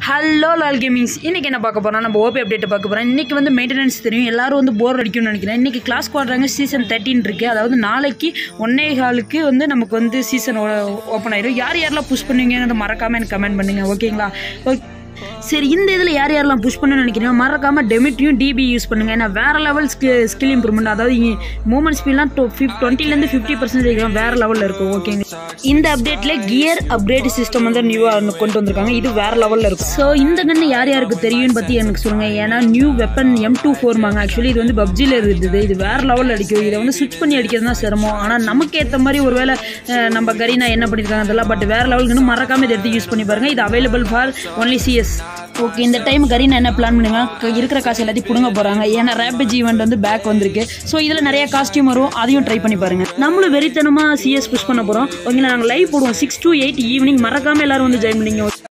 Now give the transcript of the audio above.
hello Lal gamings இன்றைக்கி என்ன பார்க்க போகிறோம் நம்ம ஓபி அப்டேட் பார்க்க போகிறோம் இன்றைக்கி வந்து மெயின்டெனன்ஸ் தெரியும் எல்லாரும் வந்து போர் அடிக்கும்னு நினைக்கிறேன் இன்றைக்கி கிளாஸ் குவாட்றாங்க சீசன் தேர்ட்டின் இருக்குது அதாவது நாளைக்கு ஒன்னே காலுக்கு வந்து நமக்கு வந்து சீசன் ஓப்பன் ஆயிடும் யார் யாரெல்லாம் புஷ் பண்ணுவீங்கன்னு மறக்காமல் எனக்கு கமெண்ட் பண்ணுங்கள் ஓகேங்களா ஓகே சரி இந்த இதில் யார் யாரெல்லாம் புஷ் பண்ணணும்னு நினைக்கிறீங்க மறக்காமல் டெமிட்ரியும் டிபி யூஸ் பண்ணுங்கள் ஏன்னா வேறு லெவல் ஸ்கில் இம்ப்ரூவ்மெண்ட் அதாவது மூமெண்ட் ஸ்பீட்லாம் டொ ஃபிஃப் டுவெண்ட்டிலேருந்து ஃபிஃப்டி பர்சன்டேஜ் வேறு லெவலில் இருக்கும் ஓகேங்க இந்த அப்டேட்டில் கியர் அப்டேட் சிஸ்டம் வந்து நியூவாக கொண்டு வந்திருக்காங்க இது வேறு லெவலில் இருக்கும் ஸோ இந்த கன்று யார் யாருக்கு தெரியும்னு பற்றி எனக்கு சொல்லுங்கள் ஏன்னா நியூ வெப்பன் எம் டூ ஃபோர்மாங்க ஆக்சுவலி இது வந்து பப்ஜியில் இருந்தது இது வேறு லெவலில் அடிக்கும் இதை வந்து ஸ்விட்ச் பண்ணி அடிக்கிறது தான் சிரமம் ஆனால் நமக்கு ஏற்ற மாதிரி ஒருவேளை அஹ், நம்ம கரீனா என்ன பண்ணியிருக்காங்க அதெல்லாம் பட் வேறு லெவலுக்கு மறக்காமல் இதை எடுத்து யூஸ் பண்ணி பாருங்கள் இது available for only C S இந்த டைம் கரீனா என்ன பிளான் பண்ணுங்க க- இருக்கிற காசு எல்லாத்தையும் பிடுங்க போகிறாங்க ஏன்னா ரேபிட் ஈவெண்ட் வந்து பேக் வந்திருக்கு ஸோ இதில் நிறைய காஸ்டியூம் வரும் அதையும் ட்ரை பண்ணி பாருங்க நம்மளும் வெறித்தனமாக சிஎஸ் புஷ் பண்ண போகிறோம் ஓகேங்களா நாங்கள் லைவ் போடுவோம் சிக்ஸ் to எயிட் ஈவினிங் மறக்காமல் எல்லாரும் வந்து ஜாயின் பண்ணிங்க